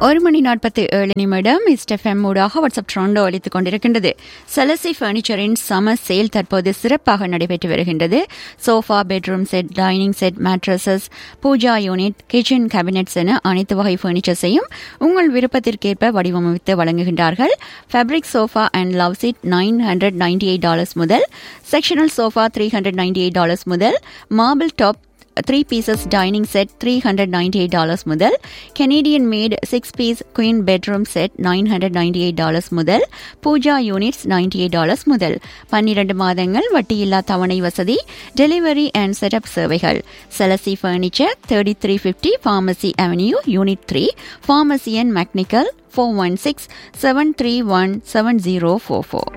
ஒரு மணி நாற்பத்தி ஏழு நிமிடம் இஸ்டெஃப்எம் ஊடாக வாட்ஸ்அப் ட்ரோண்டோ அளித்துக் கொண்டிருக்கின்றது செலசி பர்னிச்சரின் சம சேல் தற்போது சிறப்பாக நடைபெற்று வருகின்றது sofa bedroom set dining set mattresses pooja unit kitchen cabinets என அனைத்து வகை பர்னிச்சர்ஸையும் உங்கள் விருப்பத்திற்கேற்ப வடிவமைத்து வழங்குகின்றார்கள் fabric sofa and love seat nine hundred ninety eight dollars முதல் sectional sofa three hundred ninety eight dollars முதல் marble top three pieces dining set three hundred ninety eight dollars முதல் Canadian made six piece queen bedroom set nine hundred ninety eight dollars முதல் pooja units ninety eight dollars முதல் பன்னிரண்டு மாதங்கள் வட்டியில்லா தவணை வசதி delivery and setup சேவைகள் செலசி furniture thirty three fifty Pharmacy Avenue unit three Pharmacy and McNicoll four one six seven three one seven zero four four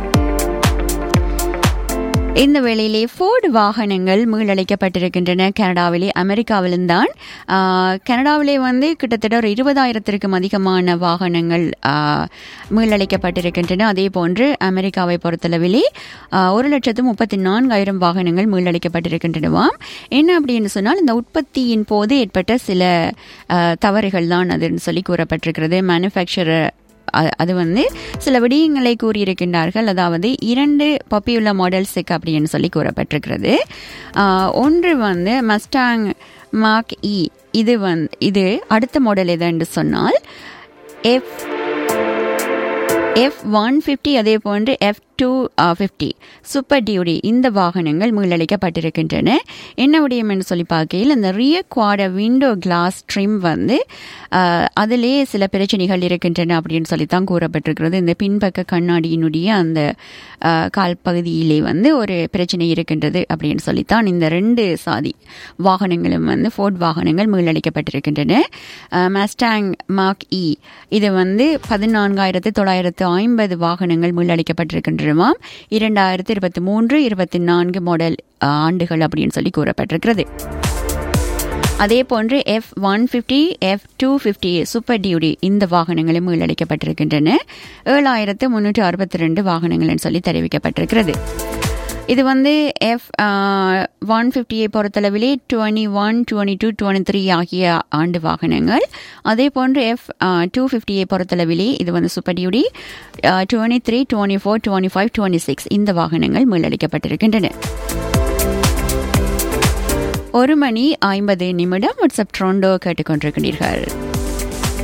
இந்த வேளையிலே ஃபோர்டு வாகனங்கள் மீளளிக்கப்பட்டிருக்கின்றன கனடாவிலே அமெரிக்காவிலும் தான் கனடாவிலே வந்து கிட்டத்தட்ட ஒரு இருபதாயிரத்திற்கும் அதிகமான வாகனங்கள் மீளளிக்கப்பட்டிருக்கின்றன அதே போன்று அமெரிக்காவை பொறுத்தளவிலே ஒரு லட்சத்து முப்பத்தி நான்காயிரம் வாகனங்கள் மீளளிக்கப்பட்டிருக்கின்றனவாம் என்ன அப்படின்னு சொன்னால் இந்த உற்பத்தியின் போது ஏற்பட்ட சில தவறுகள் தான் அதுன்னு சொல்லி கூறப்பட்டிருக்கிறது மேனுஃபேக்சரர் அது வந்து சில விடயங்களை கூறியிருக்கின்றார்கள் அதாவது இரண்டு பாப்புலர் மாடல்ஸுக்கு அப்படின்னு சொல்லி கூறப்பட்டிருக்கிறது ஒன்று வந்து மஸ்டாங் மார்க் இ இது வந்து இது அடுத்த மாடல் எதுன்னு சொன்னால் எஃப் எஃப் ஒன் ஃபிஃப்டி அதே போன்று F two fifty super duty இந்த வாகனங்கள் மீளளிக்கப்பட்டிருக்கின்றன என்ன விடயம் என்று சொல்லி பார்க்கையில் இந்த rear quarter window glass trim வந்து அதிலே சில பிரச்சனைகள் இருக்கின்றன அப்படின்னு சொல்லி தான் கூறப்பட்டிருக்கிறது இந்த பின்பக்க கண்ணாடியினுடைய அந்த கால் பகுதியிலே வந்து ஒரு பிரச்சனை இருக்கின்றது அப்படின்னு சொல்லித்தான் இந்த ரெண்டு சாதி வாகனங்களும் வந்து ஃபோர்ட் வாகனங்கள் மீளளிக்கப்பட்டிருக்கின்றன மஸ்டாங் மார்க் இ இது வந்து பதினான்காயிரத்து தொள்ளாயிரத்து ஐம்பது வாகனங்கள் மீளளிக்கப்பட்டிருக்கின்றனவாம் இரண்டாயிரத்தி இருபத்தி மூன்று இருபத்தி நான்கு மாடல் ஆண்டுகள் அப்படின்னு சொல்லி கூறப்பட்டிருக்கிறது அதே போன்று F one fifty F two fifty super duty இந்த வாகனங்களும் மீளளிக்கப்பட்டிருக்கின்றன ஏழாயிரத்து முன்னூற்று அறுபத்தி ரெண்டு வாகனங்கள்னு சொல்லி தெரிவிக்கப்பட்டிருக்கிறது இது வந்து எஃப் ஒன் ஃபிஃப்டியை பொறுத்தளவிலே twenty one twenty two twenty three ஆகிய ஆண்டு வாகனங்கள் அதே போன்று எஃப் டூ ஃபிஃப்டியை பொறுத்தளவிலே இது வந்து super duty twenty three twenty four twenty five twenty six இந்த வாகனங்கள் மீளளிக்கப்பட்டிருக்கின்றன ஒரு மணி ஐம்பது நிமிடம் வாட்ஸ்அப் ட்ரோண்டோ கேட்டுக்கொண்டிருக்கிறீர்கள்